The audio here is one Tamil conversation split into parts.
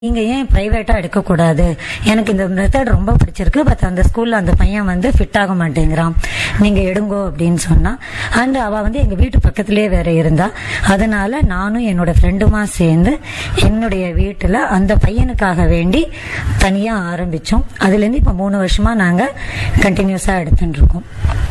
நீங்க ஏன் பிரைவேட்டா எடுக்கக்கூடாது எனக்கு இந்த மெத்தட் ரொம்ப பிடிச்சிருக்கு பட் அந்த ஸ்கூல்ல அந்த பையன் வந்து ஃபிட் ஆக மாட்டேங்கிறான் நீங்க எடுங்கோ அப்படின்னு சொன்னா அண்ட் அவ வந்து எங்க வீட்டு பக்கத்திலே வேற இருந்தா அதனால நானும் என்னோட ஃப்ரெண்டுமா சேர்ந்து என்னுடைய வீட்டுல அந்த பையனுக்காக வேண்டி தனியா ஆரம்பிச்சோம் அதுல இருந்து இப்ப மூணு வருஷமா நாங்க கண்டினியூஸா எடுத்துட்டு இருக்கோம்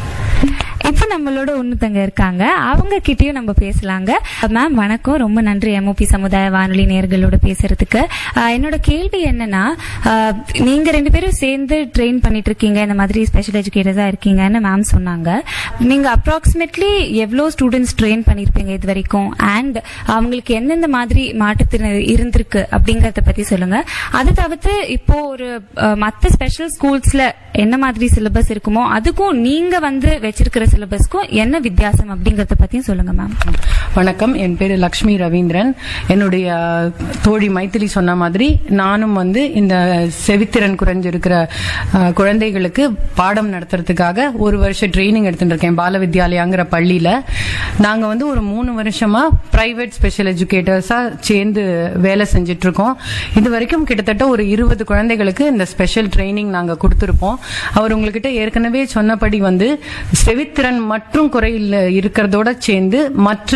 இப்ப நம்மளோட ஒண்ணுத்தங்க இருக்காங்க அவங்க கிட்டயும் நம்ம பேசலாங்க மேம் வணக்கம் ரொம்ப நன்றி எம்ஓபி சமுதாய வானொலி நேர்களோட பேசுறதுக்கு ஆஹ் என்னோட கேள்வி என்னன்னா ஆஹ் நீங்க ரெண்டு பேரும் சேர்ந்து ட்ரெயின் பண்ணிட்டு இருக்கீங்க இந்த மாதிரி ஸ்பெஷல் எஜுகேட்டர்ஸா இருக்கீங்கன்னு மேம் சொன்னாங்க நீங்க அப்ராக்சிமேட்லி எவ்வளவு ஸ்டூடெண்ட்ஸ் ட்ரெயின் பண்ணிருப்பீங்க இது வரைக்கும் அண்ட் அவங்களுக்கு எந்தெந்த மாதிரி மாற்றுத்திறன் இருந்திருக்கு அப்படிங்கறத பத்தி சொல்லுங்க அது தவிர்த்து இப்போ ஒரு ஆஹ் மத்த ஸ்பெஷல் ஸ்கூல்ஸ்ல என்ன மாதிரி சிலபஸ் இருக்குமோ அதுக்கும் நீங்க வந்து வச்சிருக்கிற சிலபஸ்க்கும் என்ன வித்தியாசம் அப்படிங்கறத பத்தியும் சொல்லுங்க மேம் வணக்கம் என் பேரு லக்ஷ்மி ரவீந்திரன் என்னுடைய தோழி மைத்திலி சொன்ன மாதிரி நானும் வந்து இந்த செவித்திறன் குறைஞ்சிருக்கிற அஹ், குழந்தைகளுக்கு பாடம் நடத்துறதுக்காக ஒரு வருஷம் ட்ரைனிங் எடுத்துட்டு இருக்கேன் பால வித்யாலயாங்கிற பள்ளியில நாங்க வந்து ஒரு மூணு வருஷமா பிரைவேட் ஸ்பெஷல் எஜுகேட்டர்ஸா சேர்ந்து வேலை செஞ்சுட்டு இருக்கோம் இது வரைக்கும் கிட்டத்தட்ட ஒரு இருபது குழந்தைகளுக்கு இந்த ஸ்பெஷல் ட்ரைனிங் நாங்க கொடுத்திருப்போம் அவர் உங்ககிட்ட ஏற்கனவே சொன்னபடி வந்து செவித்திறன் மற்றும் குறையில் இருக்கிறதோட சேர்ந்து மற்ற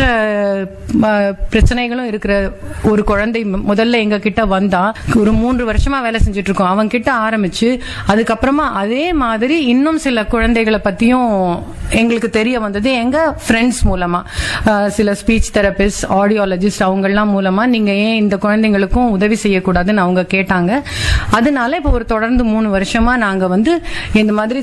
ம, பிரச்சனைகளும் இருக்கிற ஒரு குழந்தை மு- முதல்ல எங்க கிட்ட வந்தா ஒரு மூன்று வருஷமா வேலை செஞ்சுட்டு இருக்கோம் அவங்க கிட்ட ஆரம்பிச்சு அதுக்கப்புறமா அதே மாதிரி இன்னும் சில குழந்தைகளை பத்தியும் எங்களுக்கு தெரிய வந்தது எங்க ஃப்ரெண்ட்ஸ் மூலமா அஹ், சில ஸ்பீச் தெரபிஸ்ட் ஆடியாலஜிஸ்ட் அவங்கெல்லாம் மூலமா நீங்க ஏன் இந்த குழந்தைங்களுக்கும் உதவி செய்யக்கூடாதுன்னு அவங்க கேட்டாங்க அதனால இப்போ ஒரு தொடர்ந்து மூணு வருஷமா நாங்க வந்து இந்த மாதிரி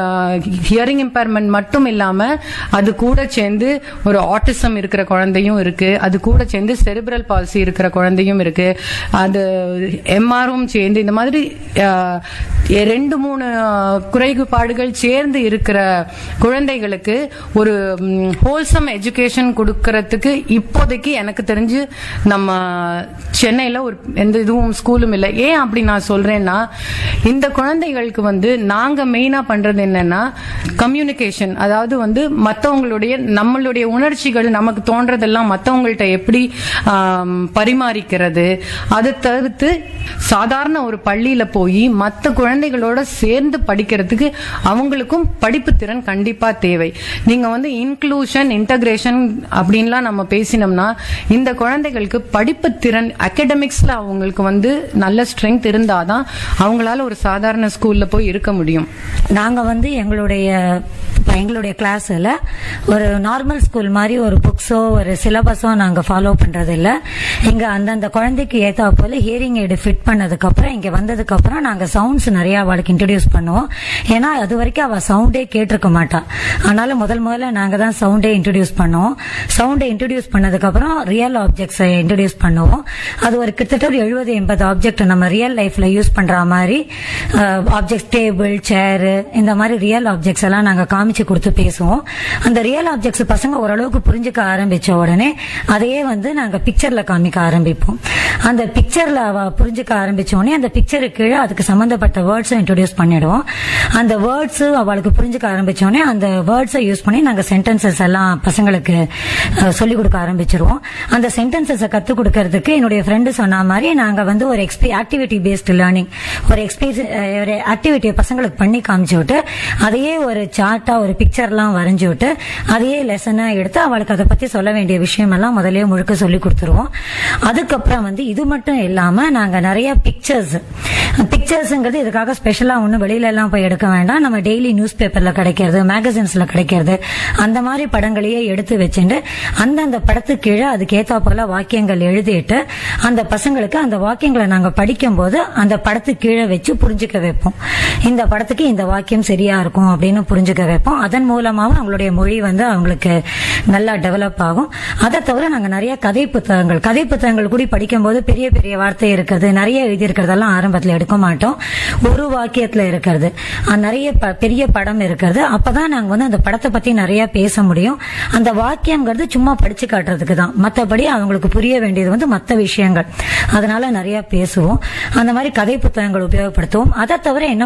ஹியரிங் இம்பேர்மெண்ட் மட்டும் இல்லாம அது கூட சேர்ந்து ஒரு ஆட்டிசம் இருக்கிற குழந்தையும் இருக்கு அது கூட சேர்ந்து செரிப்ரல் பால்சி இருக்கிற குழந்தையும் இருக்கு அது எம்ஆரும் சேர்ந்து இந்த மாதிரி அஹ், ரெண்டு மூணு அஹ், குறைபாடுகள் சேர்ந்து இருக்கிற குழந்தைகளுக்கு ஒரு ஹோல்சம் எஜுகேஷன் கொடுக்கறதுக்கு இப்போதைக்கு எனக்கு தெரிஞ்சு நம்ம சென்னையில ஒரு எந்த இதுவும் ஸ்கூலும் இல்லை ஏன் அப்படி நான் சொல்றேன்னா இந்த குழந்தைகளுக்கு வந்து நாங்க மெயினா பண்றது என்னன்னா கம்யூனிகேஷன் அதாவது வந்து மத்தவங்களுடைய நம்மளுடைய உணர்ச்சிகள் நமக்கு தோன்றதெல்லாம் மத்தவங்கள்ட்ட எப்படி ஆம், பரிமாறிக்கிறது அதை தவிர்த்து சாதாரண ஒரு பள்ளியில போய் மத்த குழந்தைகளோட சேர்ந்து படிக்கிறதுக்கு அவங்களுக்கும் படிப்பு திறன் கண்டிப்பா தேவை நீங்க வந்து இன்க்ளூஷன் இன்டகிரேஷன் அப்படின்லாம் நம்ம பேசினோம்னா இந்த குழந்தைகளுக்கு படிப்பு திறன் அகடமிக்ஸ்ல அவங்களுக்கு வந்து நல்ல ஸ்ட்ரென்த் இருந்தாதான் அவங்களால ஒரு சாதாரண ஸ்கூல்ல போய் இருக்க முடியும் நாங்க வந்து எங்களுடைய இப்ப எங்களுடைய கிளாஸ்ல ஒரு நார்மல் ஸ்கூல் மாதிரி ஒரு புக்ஸோ ஒரு சிலபஸோ நாங்க ஃபாலோ பண்றது இல்ல இங்க அந்தந்த குழந்தைக்கு ஏத்தா போல ஹியரிங் எய்டு ஃபிட் பண்ணதுக்கு அப்புறம் இங்க வந்ததுக்கு அப்புறம் நாங்க சவுண்ட்ஸ் நிறைய அவளுக்கு இன்ட்ரடியூஸ் பண்ணுவோம் ஏன்னா அது வரைக்கும் அவ சவுண்டே கேட்டிருக்க மாட்டா அதனால முதல் முதல்ல நாங்க தான் சவுண்டே இன்ட்ரடியூஸ் பண்ணுவோம் சவுண்டை இன்ட்ரடியூஸ் பண்ணதுக்கு அப்புறம் ரியல் ஆப்ஜெக்ட்ஸை இன்ட்ரடியூஸ் பண்ணுவோம் அது ஒரு கிட்டத்தட்ட ஒரு எழுபது எண்பது ஆப்ஜெக்ட் நம்ம ரியல் லைஃப்ல யூஸ் பண்ற மாதிரி ஆப்ஜெக்ட் டேபிள் சேர் இந்த மாதிரி ரியல் ஆப்ஜெக்ட்ஸ் எல்லாம் நாங்க காமிச்சு கொடுத்து பேசுவோம் அந்த ரியல் ஆப்ஜெக்ட்ஸ் பசங்க ஓரளவுக்கு புரிஞ்சுக்க ஆரம்பிச்ச உடனே அதையே வந்து நாங்க பிக்சர்ல காமிக்க ஆரம்பிப்போம் அந்த பிக்சர்ல அவ புரிஞ்சுக்க ஆரம்பிச்ச உடனே அந்த பிக்சருக்கு கீழே அதுக்கு சம்பந்தப்பட்ட வேர்ட்ஸை இன்ட்ரோடியூஸ் பண்ணிடுவோம் அந்த வேர்ட்ஸ் அவளுக்கு புரிஞ்சுக்க ஆரம்பிச்ச உடனே அந்த வேர்ட்ஸை யூஸ் பண்ணி நாங்க சென்டென்சஸ் எல்லாம் பசங்களுக்கு சொல்லிக் கொடுக்க ஆரம்பிச்சிருவோம் அந்த சென்டென்சஸை கத்துக் கொடுக்கறதுக்கு என்னுடைய ஃப்ரெண்டு சொன்ன மாதிரி நாங்க வந்து ஒரு எக்ஸ்பி ஆக்டிவிட்டி பேஸ்டு லேர்னிங் ஒரு எக்ஸ்பீரியன்ஸ் ஒரு ஆக்டிவிட்டியை பசங்களுக்கு பண்ணி காமிச்சு விட்டு அதையே ஒரு சார்ட்டா ஒரு பிக்சர்லாம் வரைஞ்சு விட்டு அதையே லெசனா எடுத்து அவளுக்கு அதை பத்தி சொல்ல வேண்டிய விஷயம் எல்லாம் முதல்லயே முழுக்க சொல்லி கொடுத்துருவோம் அதுக்கப்புறம் வந்து இது மட்டும் இல்லாம நாங்க நிறைய பிக்சர்ஸ் பிக்சர்ஸ்ங்கிறது இதுக்காக ஸ்பெஷலா ஒன்றும் வெளியில எல்லாம் போய் எடுக்க வேண்டாம் நம்ம டெய்லி நியூஸ் பேப்பர்ல கிடைக்கிறது மேகசின்ஸ்ல கிடைக்கிறது அந்த மாதிரி படங்களையே எடுத்து வச்சுட்டு அந்தந்த படத்துக்கு கீழே அதுக்கு ஏத்தா போல வாக்கியங்கள் எழுதிட்டு அந்த பசங்களுக்கு அந்த வாக்கியங்களை நாங்க படிக்கும் போது அந்த படத்துக்கு கீழே வச்சு புரிஞ்சுக்க வைப்போம் இந்த படத்துக்கு இந்த வாக்கியம் சரியா இருக்கும் அப்படின்னு புரிஞ்சுக்க வைப்போம் அதன் மூலமாவும் அவங்களுடைய மொழி வந்து அவங்களுக்கு நல்லா டெவலப் ஆகும் அதை தவிர நாங்க நிறைய கதை புத்தகங்கள் கதை புத்தகங்கள் கூட படிக்கும்போது பெரிய பெரிய வார்த்தை இருக்கிறது நிறைய எழுதி இருக்கிறதெல்லாம் ஆரம்பத்துல எடுக்க மாட்டோம் ஒரு வாக்கியத்துல இருக்கிறது அஹ் நிறைய ப- பெரிய படம் இருக்கிறது அப்பதான் நாங்க வந்து அந்த படத்தை பத்தி நிறைய பேச முடியும் அந்த வாக்கியங்கிறது சும்மா படிச்சு காட்டுறதுக்கு தான் மத்தபடி அவங்களுக்கு புரிய வேண்டியது வந்து மத்த விஷயங்கள் அதனால நிறைய பேசுவோம் அந்த மாதிரி கதை புத்தகங்கள் உபயோகப்படுத்துவோம் அதை தவிர என்ன பண்ணுவோம் நாங்க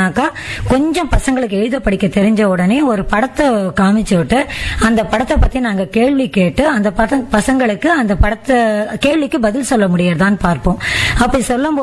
பண்ணுவோம்னாக்கா கொஞ்சம் பசங்களுக்கு எழுத படிக்க தெரிஞ்ச உடனே ஒரு படத்தை காமிச்சு விட்டு அந்த படத்தை பத்தி நாங்க கேள்வி கேட்டு அந்த பத- பசங்களுக்கு அந்த படத்தை கேள்விக்கு பதில் சொல்ல முடியறதான்னு பார்ப்போம் அப்படி சொல்லும்